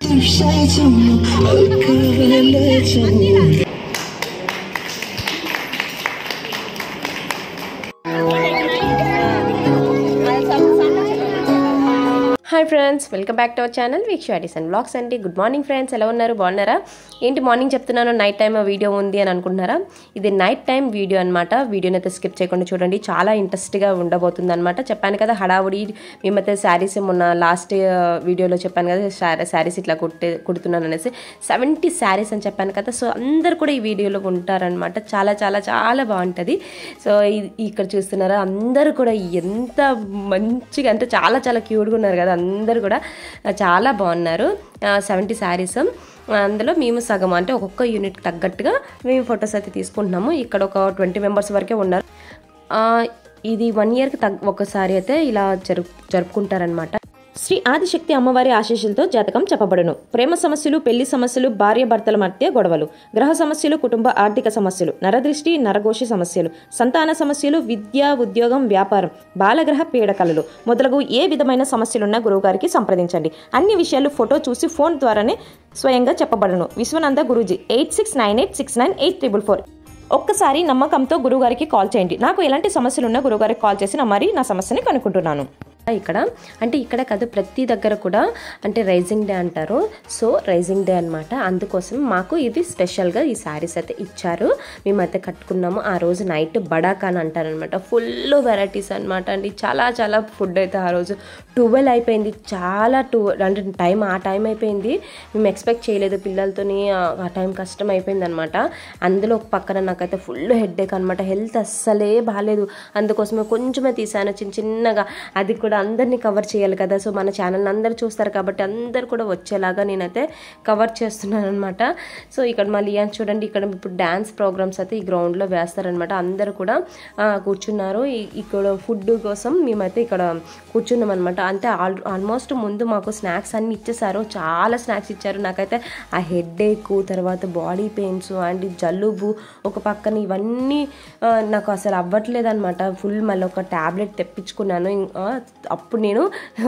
晒着我，我可乐着我。 hi friends welcome back to our channel Veeksha అడిసన్ vlogs అండి good morning friends ఎలా ఉన్నారు బాగున్నారా ఏంటి మార్నింగ్ చెప్తున్నాను నైట్ టైం వీడియో ఉంది అని అనుకుంటున్నారా ఇది నైట్ టైం వీడియో అనమాట వీడియోని అయితే స్కిప్ చేయకుండా చూడండి చాలా ఇంట్రెస్ట్గా ఉండబోతుంది అనమాట చెప్పాను కదా హడావుడి మేమైతే శారీస్ మొన్న లాస్ట్ వీడియోలో చెప్పాను కదా శారీస్ ఇట్లా కుట్టే కుడుతున్నాను అనేసి సెవెంటీ శారీస్ అని చెప్పాను కదా సో అందరు కూడా ఈ వీడియోలో ఉంటారనమాట చాలా చాలా చాలా బాగుంటుంది సో ఇ- ఇక్కడ చూస్తున్నారా అందరూ కూడా ఎంత మంచిగా అంటే చాలా చాలా క్యూట్గా ఉన్నారు కదా అందరూ కూడా చాలా బాగున్నారు సెవెంటీ శారీస్ అందులో మేము సగం అంటే ఒక్కొక్క యూనిట్ తగ్గట్టుగా మేము ఫొటోస్ అయితే తీసుకుంటున్నాము ఇక్కడ ఒక ట్వంటీ మెంబర్స్ వరకే ఉన్నారు ఆ, ఇది వన్ ఇయర్కి తగ్గ ఒకసారి అయితే ఇలా జరుపు జరుపుకుంటారనమాట శ్రీ ఆదిశక్తి అమ్మవారి ఆశీస్సులతో జాతకం చెప్పబడును ప్రేమ సమస్యలు పెళ్లి సమస్యలు భార్య భర్తల మధ్య గొడవలు గ్రహ సమస్యలు కుటుంబ ఆర్థిక సమస్యలు నరదృష్టి నరఘోషి సమస్యలు సంతాన సమస్యలు విద్య ఉద్యోగం వ్యాపారం బాలగ్రహ పీడకలలు మొదలగు ఏ విధమైన సమస్యలున్నా గురువుగారికి సంప్రదించండి అన్ని విషయాలు ఫోటో చూసి ఫోన్ ద్వారానే స్వయంగా చెప్పబడును Vishwananda Guruji eight six nine eight six nine eight triple four ఒక్కసారి నమ్మకంతో గురువుగారికి కాల్ చేయండి నాకు ఎలాంటి సమస్యలు ఉన్నా గురువుగారికి కాల్ చేసి నా మరి నా సమస్యని కనుక్కుంటున్నాను ఇక్కడ అంటే ఇక్కడ కాదు ప్రతి దగ్గర కూడా అంటే రైజింగ్ డే అంటారు సో రైజింగ్ డే అనమాట అందుకోసం మాకు ఇది స్పెషల్గా ఈ శారీస్ అయితే ఇచ్చారు మేమైతే కట్టుకున్నాము ఆ రోజు నైట్ బడాకా అని అంటారనమాట ఫుల్ వెరైటీస్ అనమాట అండి చాలా చాలా ఫుడ్ అయితే ఆ రోజు ట్వెల్వ్ అయిపోయింది చాలా టూ అంటే టైం ఆ టైం అయిపోయింది మేము ఎక్స్పెక్ట్ చేయలేదు పిల్లలతోని ఆ- ఆ టైం కష్టం అయిపోయింది అనమాట అందులో ఒక పక్కన నాకైతే ఫుల్ హెడ్ఏక్ అనమాట హెల్త్ అస్సలే బాగాలేదు అందుకోసమే కొంచెమే తీసాను చిన్న చిన్నగా అది కూడా అందరినీ కవర్ చేయాలి కదా సో మన ఛానల్ని అందరు చూస్తారు కాబట్టి అందరు కూడా వచ్చేలాగా నేనైతే కవర్ చేస్తున్నాను అనమాట సో ఇక్కడ మళ్ళీ ఏం చూడండి ఇక్కడ ఇప్పుడు డ్యాన్స్ ప్రోగ్రామ్స్ అయితే ఈ గ్రౌండ్లో వేస్తారనమాట అందరు కూడా ఆ, కూర్చున్నారు ఈ- ఇక్కడ ఫుడ్ కోసం మేమైతే ఇక్కడ కూర్చున్నాం అనమాట అంటే ఆల్ ఆల్మోస్ట్ ముందు మాకు స్నాక్స్ అన్ని ఇచ్చేసారు చాలా స్నాక్స్ ఇచ్చారు నాకైతే ఆ హెడ్ ఏక్ తర్వాత బాడీ పెయిన్స్ అండ్ జలుబు ఒక పక్కన ఇవన్నీ ఆ, నాకు అసలు అవ్వట్లేదు అనమాట ఫుల్ మళ్ళీ ఒక ట్యాబ్లెట్ తెప్పించుకున్నాను ఇం- ఆ, అప్పుడు నేను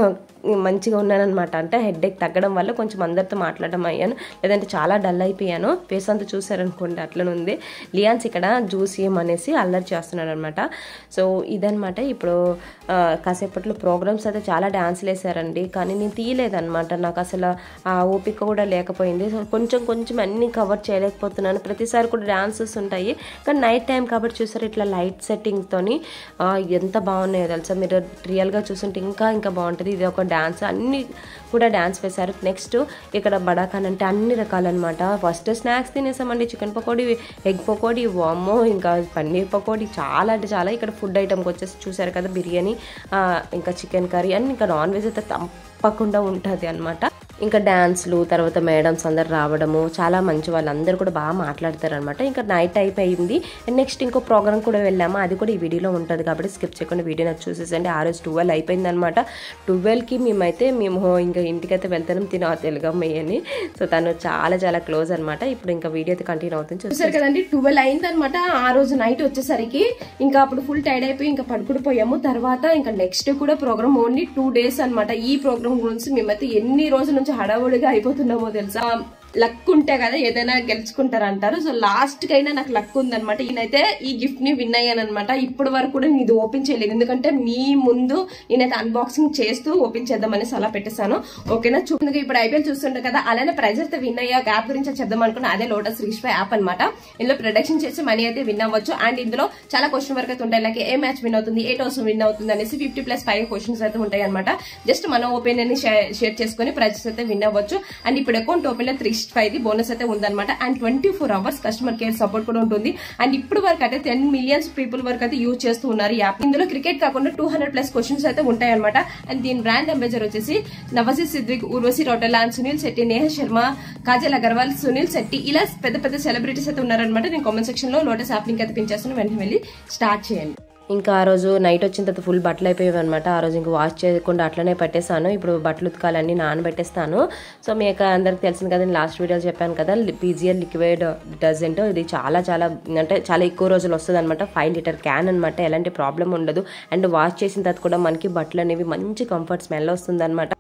మంచిగా ఉన్నానమాట అంటే హెడ్ ఏక్ తగ్గడం వల్ల కొంచెం అందరితో మాట్లాడడం అయ్యాను లేదంటే చాలా డల్ అయిపోయాను ఫేస్ అంతా చూసారనుకోండి అట్లనే ఉంది లియాన్స్ ఇక్కడ జ్యూస్ ఏమనేసి అల్లరి చేస్తున్నాడు అనమాట సో ఇదనమాట ఇప్పుడు ఆ, కాసేపట్లో ప్రోగ్రామ్స్ అయితే చాలా డాన్స్లు వేసారండి కానీ నేను తీయలేదన్నమాట నాకు అసలు ఆ ఓపిక కూడా లేకపోయింది సో కొంచెం కొంచెం అన్ని కవర్ చేయలేకపోతున్నాను ప్రతిసారి కూడా డాన్సెస్ ఉంటాయి కానీ నైట్ టైం కాబట్టి చూసారు ఇట్లా లైట్ సెట్టింగ్తోని ఎంత బాగున్నాయో తెలుసా మీరు రియల్గా చూస్తుంటే ఇంకా ఇంకా బాగుంటుంది ఇది ఒక డాన్స్ అన్ని కూడా డాన్స్ వేశారు నెక్స్ట్ ఇక్కడ బడాఖాన్ అంటే అన్ని రకాలన్నమాట ఫస్ట్ స్నాక్స్ తినేసామండి చికెన్ పకోడీ ఎగ్ పకోడీ వామో ఇంకా పన్నీర్ పకోడీ చాలా అంటే చాలా ఇక్కడ ఫుడ్ ఐటమ్కి వచ్చేసి చూసారు కదా బిర్యానీ ఆ, ఇంకా చికెన్ కర్రీ అన్ని ఇంకా నాన్ వెజ్ అయితే తప్పకుండా ఉంటుంది అనమాట ఇంకా డ్యాన్స్లు తర్వాత మేడమ్స్ అందరు రావడము చాలా మంచి వాళ్ళందరూ కూడా బాగా మాట్లాడతారు అనమాట ఇంకా నైట్ అయిపోయింది అండ్ నెక్స్ట్ ఇంకో ప్రోగ్రామ్ కూడా వెళ్ళాము అది కూడా ఈ వీడియోలో ఉంటుంది కాబట్టి స్కిప్ చేయకుండా వీడియో నాకు చూసేసండి ఆ రోజు ట్వెల్వ్ అయిపోయింది అనమాట ట్వెల్వ్కి మేమైతే మేము ఇంకా ఇంటికైతే వెళ్తాం తిన తెలుగమ్మయ్య అని సో తను చాలా చాలా క్లోజ్ అనమాట ఇప్పుడు ఇంకా వీడియో అయితే కంటిన్యూ అవుతుంది చూసి చూసారు కదండి ట్వెల్వ్ అయింది అనమాట ఆ రోజు నైట్ వచ్చేసరికి ఇంకా అప్పుడు ఫుల్ టైర్డ్ అయిపోయి ఇంకా పడుకుని పోయాము తర్వాత ఇంకా నెక్స్ట్ కూడా ప్రోగ్రామ్ ఓన్లీ టూ డేస్ అన్నమాట ఈ ప్రోగ్రామ్ గురించి మేమైతే ఎన్ని రోజుల నుంచి హడావుడిగా అయిపోతున్నామో తెలుసా లక్ ఉంటే కదా ఏదైనా గెలుచుకుంటారు అంటారు సో లాస్ట్ కైనా నాకు లక్ ఉందన్నమాట ఈయనైతే ఈ గిఫ్ట్ ని విన్ అయ్యాను అనమాట ఇప్పటి వరకు కూడా నేను ఇది ఓపెన్ చేయలేదు ఎందుకంటే మీ ముందు నేనైతే అన్బాక్సింగ్ చేస్తూ ఓపెన్ చేద్దామని అలా పెట్టేశాను ఓకేనా చూడగా ఇప్పుడు ఐపీఎల్ చూస్తుంటే కదా అలానే ప్రైజ్ అయితే విన్ అయ్యా యాప్ గురించి చెప్దాం అనుకున్నా అదే లోటస్ రీచ్ ఫై యాప్ అనమాట ఇందులో ప్రొడక్షన్ చేసి మనీ అయితే విన్ అవ్వచ్చు అండ్ ఇందులో చాలా క్వశ్చన్ వరకు అయితే ఉంటాయి లైక్ ఏ మ్యాచ్ విన్ అవుతుంది ఏ టాస్ విన్ అవుతుంది అనేసి ఫిఫ్టీ ప్లస్ ఫైవ్ క్వశ్చన్స్ అయితే ఉంటాయి అనమాట జస్ట్ మన ఒపీనియన్ షేర్ చేసుకుని ప్రైజెస్ అయితే విన్ అవ్వచ్చు అండ్ ఇప్పుడు అకౌంట్ ఓపెన్ లో త్రీ ఫైవ్ ది బోనస్ అయితే ఉందన్నమాట and twenty four hours customer care support కూడా ఉంటుంది అండ్ ఇప్పుడు వరకు అయితే టెన్ మిలియన్స్ పీపుల్ వరకు అయితే యూజ్ చేస్తూ ఉన్నారు ఈ యాప్ ఇందులో క్రికెట్ కాకుండా టూ హండ్రెడ్ ప్లస్ క్వశ్చన్స్ అయితే ఉంటాయి అనమాట అండ్ దీని బ్రాండ్ అంబాసిడర్ వచ్చేసి నవసి సిద్దిక్ ఉర్వశి రోటలా అండ్ సునీల్ శెట్టి నేహ శర్మ కాజల్ అగర్వాల్ సునీల్ శెట్టి ఇలా పెద్ద పెద్ద సెలబ్రిటీస్ అయితే ఉన్నారనమాట నేను కామెంట్ సెక్షన్ లో లోటస్ యాప్ లింక్ అయితే పించేస్తాను వెంటనే వెళ్ళి స్టార్ట్ చేయండి ఇంకా ఆ రోజు నైట్ వచ్చిన తర్వాత ఫుల్ బట్టలు అయిపోయాయి అనమాట ఆ రోజు ఇంకా వాష్ చేయకుండా అట్లనే పెట్టేశాను ఇప్పుడు బట్టలు ఉతకాలన్నీ నానబెట్టేస్తాను సో మీకు అందరికి తెలిసింది కదా నేను లాస్ట్ వీడియోలో చెప్పాను కదా పీజియర్ లిక్విడ్ డిటర్జెంట్ ఇది చాలా చాలా అంటే చాలా ఎక్కువ రోజులు వస్తుంది అనమాట ఫైవ్ లీటర్ క్యాన్ అనమాట ఎలాంటి ప్రాబ్లం ఉండదు అండ్ వాష్ చేసిన తర్వాత కూడా మనకి బట్టలు అనేవి మంచి కంఫర్ట్ స్మెల్ వస్తుంది అనమాట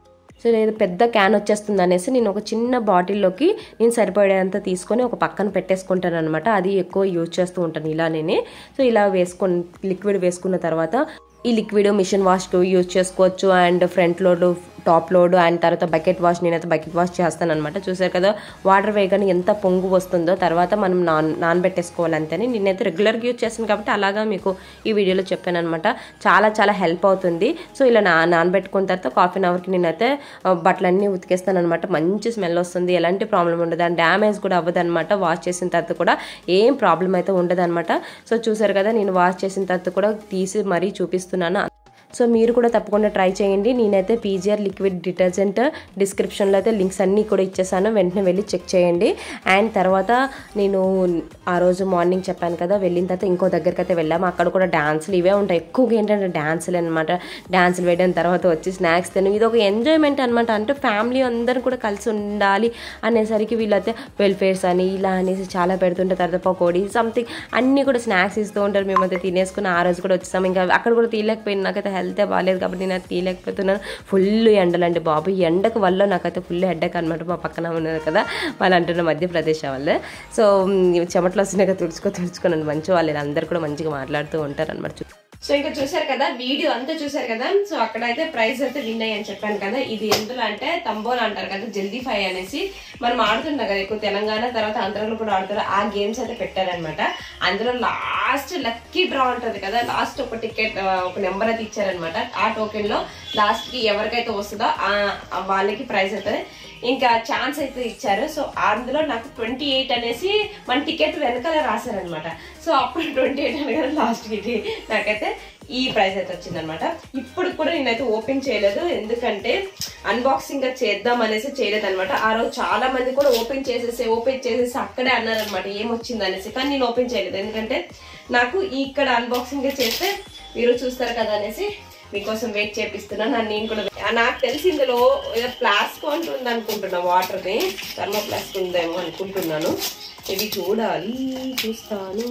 సో లేదు పెద్ద క్యాన్ వచ్చేస్తుంది అనేసి నేను ఒక చిన్న బాటిల్లోకి నేను సరిపడేంత తీసుకొని ఒక పక్కన పెట్టేసుకుంటాను అనమాట అది ఎక్కువ యూజ్ చేస్తూ ఉంటాను ఇలా నేనే సో ఇలా వేసుకొని లిక్విడ్ వేసుకున్న తర్వాత ఈ లిక్విడ్ మిషన్ వాష్కి యూజ్ చేసుకోవచ్చు and front load top load and తర్వాత బకెట్ వాష్ నేనైతే బకెట్ వాష్ చేస్తాను అనమాట చూసారు కదా వాటర్ వేయగానే ఎంత పొంగు వస్తుందో తర్వాత మనం నాన్ నానబెట్టేసుకోవాలి అంతేని నేనైతే రెగ్యులర్గా యూజ్ చేస్తాను కాబట్టి అలాగా మీకు ఈ వీడియోలో చెప్పాను అనమాట చాలా చాలా హెల్ప్ అవుతుంది సో ఇలా నా నానబెట్టుకున్న తర్వాత హాఫ్ అన్ అవర్కి నేనైతే ఆ, బట్టలన్నీ ఉతికేస్తాను అనమాట మంచి స్మెల్ వస్తుంది ఎలాంటి ప్రాబ్లం ఉండదు అండ్ డ్యామేజ్ కూడా అవ్వదు అనమాట వాష్ చేసిన తర్వాత కూడా ఏం ప్రాబ్లం అయితే ఉండదు అనమాట సో చూసారు కదా నేను వాష్ చేసిన తర్వాత కూడా తీసి మరీ చూపిస్తున్నాను సో మీరు కూడా తప్పకుండా ట్రై చేయండి నేనైతే పీజిఆర్ లిక్విడ్ డిటర్జెంట్ డిస్క్రిప్షన్లో అయితే లింక్స్ అన్నీ కూడా ఇచ్చేసాను వెంటనే వెళ్ళి చెక్ చేయండి అండ్ తర్వాత నేను ఆ రోజు మార్నింగ్ చెప్పాను కదా వెళ్ళిన తర్వాత ఇంకో దగ్గరికి అయితే వెళ్ళాము అక్కడ కూడా డాన్సులు ఇవే ఉంటాయి ఎక్కువగా ఏంటంటే డాన్సులు అనమాట డాన్సులు వేయడం తర్వాత వచ్చి స్నాక్స్ తినడం ఇది ఒక ఎంజాయ్మెంట్ అనమాట అంటే ఫ్యామిలీ అందరూ కూడా కలిసి ఉండాలి అనేసరికి వీళ్ళైతే వెల్ఫేర్స్ అని ఇలా అనేసి చాలా పెడుతుంటారు తర్వాత పకోడీ సంథింగ్ అన్నీ కూడా స్నాక్స్ ఇస్తూ ఉంటారు మేమైతే తినేసుకుని ఆ రోజు కూడా వచ్చేసాము ఇంకా అక్కడ కూడా తీయలేకపోయినా నాకైతే హెల్త్ బాగాలేదు కాబట్టి నేను అది తీయలేకపోతున్నాను ఫుల్ ఎండలండి బాబు ఈ ఎండకు వల్ల నాకైతే ఫుల్ హెడ్డక్ అనమాట మా పక్కన ఉన్నారు కదా వాళ్ళు అంటున్న మధ్యప్రదేశ్ వాళ్ళే సో మ్, చెమటలు వస్తున్నాయి కదా తుడుచుకో తుడుచుకోనండి మంచి వాళ్ళు అందరు కూడా మంచిగా మాట్లాడుతూ ఉంటారు అనమాట సో ఇంకా చూసారు కదా వీడియో అంతా చూసారు కదా సో అక్కడ అయితే ప్రైజ్ అయితే విన్ అయ్యని చెప్పాను కదా ఇది ఎందులో అంటే తంబోల్ అంటారు కదా జల్దీ ఫై అనేసి మనం ఆడుతుంటాం కదా ఎక్కువ తెలంగాణ తర్వాత ఆంధ్రాలో కూడా ఆడుతారు ఆ గేమ్స్ అయితే పెట్టారనమాట అందులో లాస్ట్ లక్కీ డ్రా ఉంటుంది కదా లాస్ట్ ఒక టికెట్ ఒక నెంబర్ అయితే ఇచ్చారనమాట ఆ టోకెన్ లో లాస్ట్ కి ఎవరికైతే వస్తుందో ఆ- ఆ వాళ్ళకి ప్రైజ్ అవుతుంది ఇంకా ఛాన్స్ అయితే ఇచ్చారు సో అందులో నాకు ట్వంటీ ఎయిట్ అనేసి మన టికెట్ వెనకాల రాశారనమాట సో అప్పుడు ట్వంటీ ఎయిట్ అనగా లాస్ట్ కి నాకైతే ఈ ప్రైస్ అయితే వచ్చిందనమాట ఇప్పుడు కూడా నేనైతే ఓపెన్ చేయలేదు ఎందుకంటే అన్బాక్సింగ్ గా చేద్దాం అనేసి చేయలేదు అనమాట ఆ రోజు చాలా మంది కూడా ఓపెన్ చేసేసి ఓపెన్ చేసేసి అక్కడే అన్నారనమాట ఏమొచ్చింది అనేసి కానీ నేను ఓపెన్ చేయలేదు ఎందుకంటే నాకు ఇక్కడ అన్బాక్సింగ్ చేస్తే మీరు చూస్తారు కదా అనేసి మీకోసం వెయిట్ చేపిస్తున్నాను నన్ను నేను కూడా ఆ, నాకు తెలిసి ఇందులో ఏదో ఫ్లాస్క్ ఉంటుంది అనుకుంటున్నా వాటర్ని థర్మో ఫ్లాస్క్ ఉందేమో అనుకుంటున్నాను ఇది చూడాలి చూస్తాను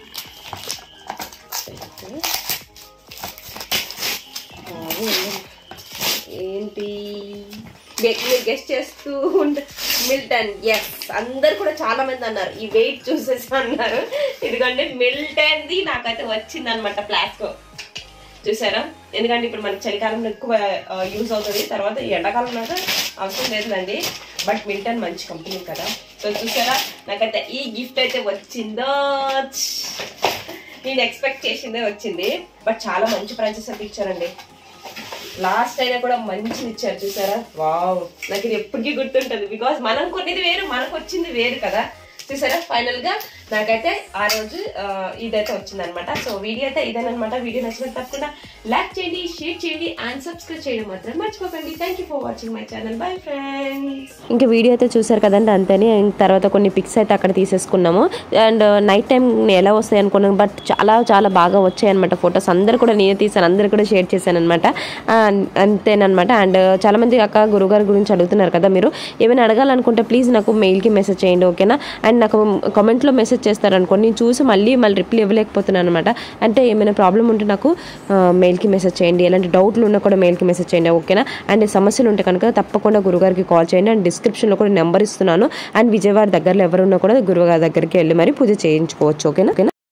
బాబు, ఏంటి గె- మీరు గెస్ట్ చేస్తూ ఉంటే మిల్టన్ ఎస్ అందరు కూడా చాలా మంది అన్నారు ఈ వెయిట్ చూసేసి అన్నారు ఎందుకంటే మిల్టన్ ది నాకైతే వచ్చింది అనమాట ప్లాస్కో చూసారా ఎందుకంటే ఇప్పుడు మనకి చలికాలంలో ఎక్కువ యూజ్ అవుతుంది తర్వాత ఈ ఎండాకాలంలో అయితే అవసరం లేదులండి బట్ మిల్టన్ మంచి కంపెనీ కదా సో చూసారా నాకైతే ఈ గిఫ్ట్ అయితే వచ్చిందో నేను ఎక్స్పెక్ట్ చేసిందే వచ్చింది బట్ చాలా మంచి ప్రైజెస్ అయితే ఇచ్చారండి లాస్ట్ అయినా కూడా మంచిది ఇచ్చారు చూసారా వావ్ నాకు ఇది ఎప్పటికీ గుర్తుంటది బికాస్ మనం కొన్నిది వేరు మనకు వచ్చింది వేరు కదా చూసారా ఫైనల్ గా నాకైతే ఆ రోజు ఆ, ఇదైతే వచ్చింది అనమాట సో వీడియో అయితే ఇదేనమాట వీడియో నచ్చిన తప్పకుండా లైక్ చేయండి షేర్ చేయండి అండ్ సబ్స్క్రైబ్ చేయడం మాత్రం మర్చిపోకండి thank you for watching my channel bye friends ఇంకా వీడియో అయితే చూసారు కదండి అంతేనే ఇంక తర్వాత కొన్ని పిక్స్ అయితే అక్కడ తీసేసుకున్నాము అండ్ నైట్ టైం ఎలా వస్తాయి అనుకున్నాను బట్ చాలా చాలా బాగా వచ్చాయి అనమాట ఫొటోస్ అందరు కూడా నేనే తీసాను అందరు కూడా షేర్ చేశాను అనమాట అంతేనమాట అండ్ చాలా మంది అక్క గురుగారి గురించి అడుగుతున్నారు కదా మీరు ఏమైనా అడగాలనుకుంటే ప్లీజ్ నాకు మెయిల్కి మెసేజ్ చేయండి ఓకేనా అండ్ నాకు కామెంట్లో మెసేజ్ చేస్తారనుకోండి నేను చూసి మళ్ళీ మళ్ళీ రిప్లై ఇవ్వలేకపోతున్నాను అనమాట అంటే ఏమైనా ప్రాబ్లం ఉంటే నాకు మెయిల్కి మెసేజ్ చేయండి ఎలాంటి డౌట్లు ఉన్నా కూడా మెయిల్కి మెసేజ్ చేయండి ఓకేనా అండ్ సమస్యలు ఉంటే కనుక తప్పకుండా గురుగారికి కాల్ చేయండి అండ్ డిస్క్రిప్షన్లో కూడా నెంబర్ ఇస్తున్నాను అండ్ విజయవాడ దగ్గరలో ఎవరున్నా కూడా గురుగారి దగ్గరికి వెళ్ళి మరి పూజ చేయించుకోవచ్చు ఓకేనా ఓకేనా